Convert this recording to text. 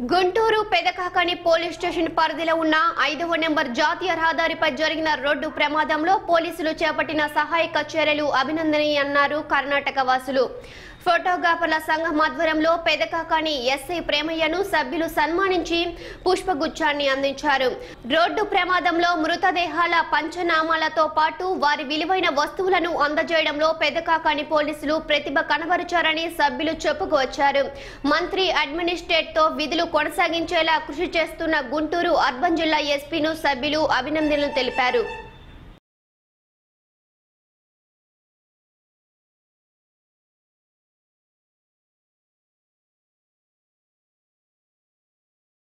Guntur పెదకాకని police station పరిధిలో ఉన్న ఐదవ నెంబర్ జాతీయ రహదారిపై జరిగిన రోడ్డు ప్రమాదంలో పోలీసులు చేపట్టిన సహాయక చర్యలు అభినందనీయన్నారు కర్ణాటక వాసులు ఫోటోగ్రాఫర్ల సంఘం ఆధ్వర్యంలో పెదకాకని ఎస్ఐ ప్రేమయ్యను సభ్యులు సన్మానించి పుష్పగుచ్చాన్ని అందించారు రోడ్డు ప్రమాదంలో మృతదేహాల పంచనామాలతో పాటు వారి విలువైన వస్తువులను అందజేయడంలో పెదకాకని పోలీసులు ప్రతిభ కనబరిచారని సభ్యులు చెప్పుకొచ్చారు మంత్రి అడ్మినిస్ట్రేట్ తో విధులు కొనసాగించేలా కృషి చేస్తున్న గుంటూరు అర్బన్ జిల్లా ఎస్పీను సభ్యులు అభినందనలు తెలిపారు